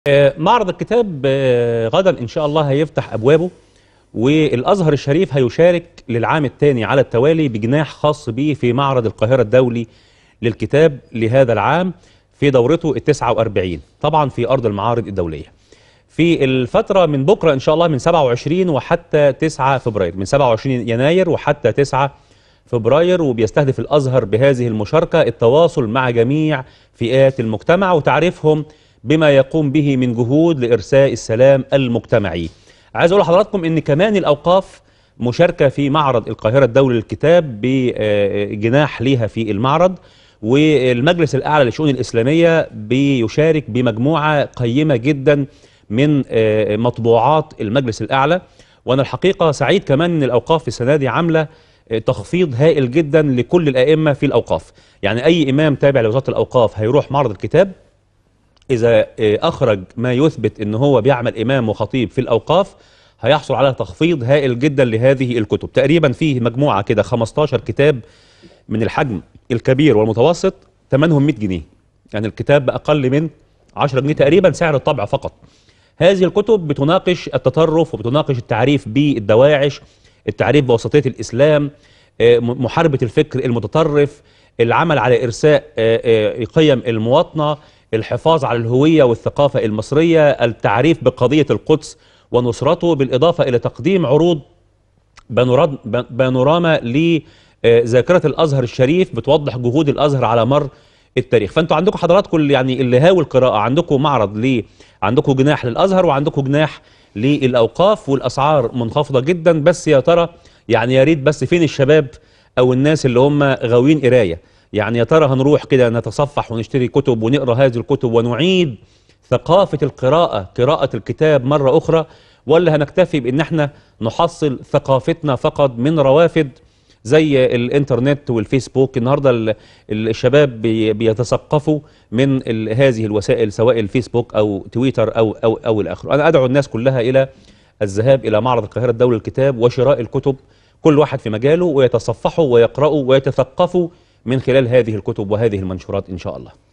آه، معرض الكتاب آه، غدا إن شاء الله هيفتح أبوابه والأزهر الشريف هيشارك للعام الثاني على التوالي بجناح خاص به في معرض القاهرة الدولي للكتاب لهذا العام في دورته ال 49 طبعا في أرض المعارض الدولية في الفترة من بكرة إن شاء الله من 27 وحتى 9 فبراير من 27 يناير وحتى 9 فبراير وبيستهدف الأزهر بهذه المشاركة التواصل مع جميع فئات المجتمع وتعريفهم بما يقوم به من جهود لإرساء السلام المجتمعي عايز أقول لحضراتكم أن كمان الأوقاف مشاركة في معرض القاهرة الدولي للكتاب بجناح ليها في المعرض والمجلس الأعلى للشؤون الإسلامية بيشارك بمجموعة قيمة جدا من آه، مطبوعات المجلس الأعلى وأنا الحقيقة سعيد كمان أن الأوقاف السنة دي عاملة آه، تخفيض هائل جدا لكل الأئمة في الأوقاف يعني أي إمام تابع لوزارة الأوقاف هيروح معرض الكتاب إذا آه، أخرج ما يثبت أن هو بيعمل إمام وخطيب في الأوقاف هيحصل على تخفيض هائل جدا لهذه الكتب تقريبا فيه مجموعة كده 15 كتاب من الحجم الكبير والمتوسط ثمنهم 100 جنيه يعني الكتاب بأقل من 10 جنيه تقريبا سعر الطبع فقط هذه الكتب بتناقش التطرف وبتناقش التعريف بالدواعش التعريف بوسطية الإسلام آه، م- محاربة الفكر المتطرف العمل على إرساء آه، آه، قيم المواطنة الحفاظ على الهوية والثقافة المصرية التعريف بقضية القدس ونصرته بالإضافة إلى تقديم عروض بانوراد- بان- بانوراما لذاكرة الأزهر الشريف بتوضح جهود الأزهر على مر التاريخ فأنتوا عندكم حضراتكم اللي يعني اللي هاوي القراءة عندكم معرض ل عندكم جناح للأزهر وعندكم جناح للأوقاف والأسعار منخفضة جدا بس يا ترى يعني يا ريت بس فين الشباب أو الناس اللي هم غاويين قراية يعني يا ترى هنروح كده نتصفح ونشتري كتب ونقرأ هذه الكتب ونعيد ثقافة القراءة قراءة الكتاب مرة أخرى ولا هنكتفي بأن احنا نحصل ثقافتنا فقط من روافد زي الانترنت والفيسبوك النهاردة ال- ال- الشباب بي- بيتثقفوا من ال- هذه الوسائل سواء الفيسبوك أو تويتر أو, أو, أو الآخر أنا أدعو الناس كلها إلى الذهاب إلى معرض القاهرة الدولي للكتاب وشراء الكتب كل واحد في مجاله ويتصفحوا ويقرأوا ويتثقفوا من خلال هذه الكتب وهذه المنشورات إن شاء الله